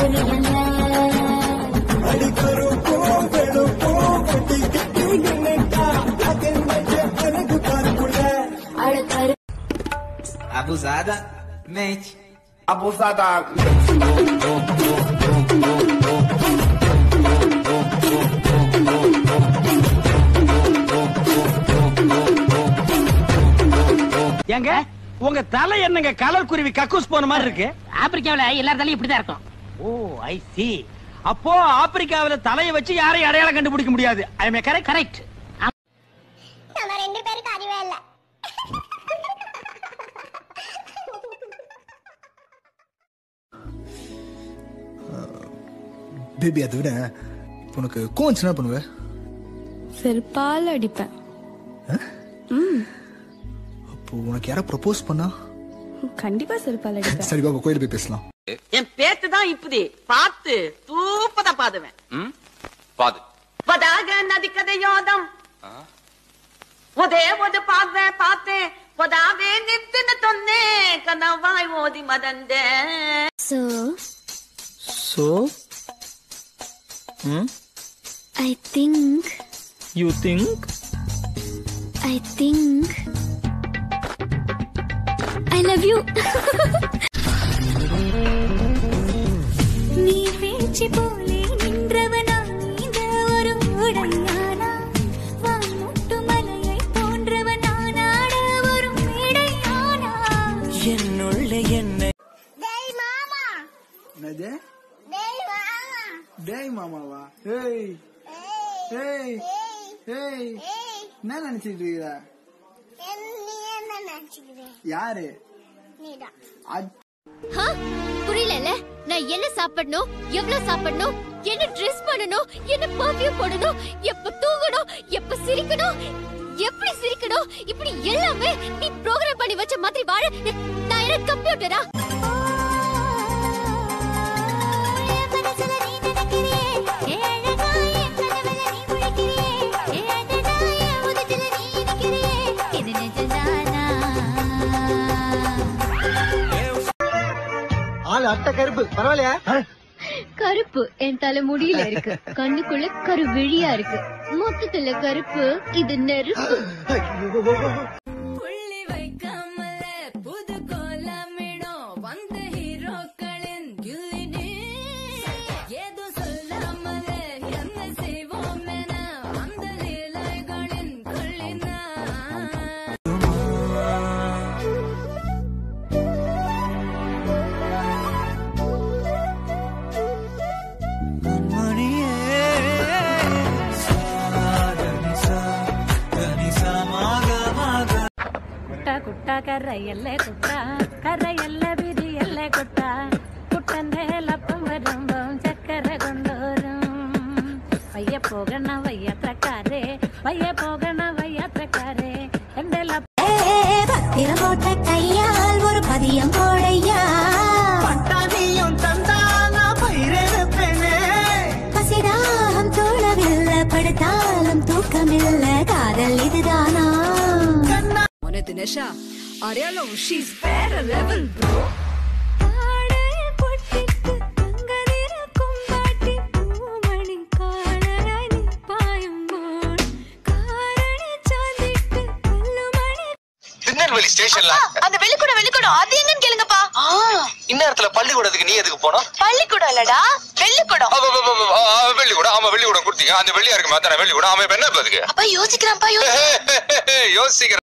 புரியல அழகரு Abusada, mente. Abusada. ஏங்க உங்க தலை என்னங்க கலர் குருவி கக்கூஸ் போன மாதிரி இருக்கு ஆப்பிரிக்காவில எல்லா தலையும் இப்படிதான் இருக்கும் ஓ ஐ சி அப்போ ஆப்பிரிக்காவில தலையை வச்சு யாரையும் அடையாளம் கண்டுபிடிக்க முடியாது ஐ மே கரெக்ட் கரெக்ட் நம்ம ரெண்டு பேருக்கு அறிவே இல்ல பேபி அதை விட இப்போ உனக்கு கோவம் என்ன பண்ணுவ செருப்பால் அடிப்பேன் அப்போ உனக்கு யாரா ப்ரப்போஸ் பண்ணா கண்டிப்பா செருப்பால் அடிப்பேன் சரி பாபா கோயில போய் பேசலாம் என் பேத்து தான் இப்படி பார்த்து தூப்பதா பாதுவேன் பாது பதாக நதி கதையோதம் ஒதே ஒது பார்த்தேன் பார்த்தேன் பொதாவே நித்துன்னு தொன்னே கனவாய் ஓதி மதந்தே so so I think you think I think I love you நீ பேச்சு போலே நின்றவனா நீந்த ஒரு உடையானா வான்முட்டு மலையை போன்றவனா நாட ஒரு மேடையானா என்னுள்ள என்ன டேய் மாமா என்னது டேய் மாமா டேய் மாமாவா ஏய் ஏய் ஏய் என்ன நினைச்சிட்டு இருக்கிற நீ என்ன நினைச்சுக்கிறேன் யாரு நீதான் அத்- புரியல நான் என்ன சாப்பிடணும் எவ்வளவு சாப்பிடணும் என்ன ட்ரெஸ் பண்ணணும் என்ன பர்ஃபியூம் போடணும் எப்ப தூங்கணும் எப்ப சிரிக்கணும் எப்படி சிரிக்கணும் இப்படி எல்லாமே நீ ப்ரோகிராம் பண்ணி வச்ச மாதிரி வாழ நான் என்ன கம்ப்யூட்டரா ஆள் அட்ட கருப்பு பரவாயில்லையா கருப்பு என் தலை முடியில இருக்கு கண்ணுக்குள்ள கருவிழியா இருக்கு மொத்தத்துல கருப்பு இது நெருப்பு புள்ளி வைக்காமல புது கோலமிடும் வந்த ஹீரோக்களின் கில்லினி ஏதோ சொல்லாமல என்ன செய்வோம் என அந்த லீலைகளின் கொள்ளினா குட்ட குட்ட கரையல்ல குட்டா கரையல்ல விதியல்ல குட்டா குட்டந்தே லப்பம் வரும்போம் சக்கரை கொண்டு வரும் பைய போகண வையத்திரக்காரே பைய போகண வையத்திரக்காரே எண்டெல்லாம் பத்திரம் போட்ட கையால் ஒரு பதியம் போடையா பட்டாணியும் தந்தானா பயிரெடுப்பேனே பசிதாகம் தோழவில்லை படுத்தாலும் தூக்கமில்லை காதல் இதுதானா Mone Dinesha, Ariano, she's better level, bro. Tirunelveli ஸ்டேஷன்ல அந்த வெளிக்கூடம் வெளிக்கூடம் அது எங்கன்னு கேளுங்கப்பா இந்நேரத்துல பள்ளிக்கூடத்துக்கு நீ எதுக்கு போனோம் பள்ளிக்கூடம் இல்லடா வெள்ளிக்கூடம் வெள்ளிக்கூடம் ஆமா வெள்ளிக்கூடம் கொடுத்தீங்க அந்த வெள்ளியா இருக்கு மாத்தான வெள்ளிக்கூடம் அவன் இப்ப என்ன இப்ப அதுக்கு அப்பா யோசிக்கிறான்ப்பா யோசிக்கிறேன்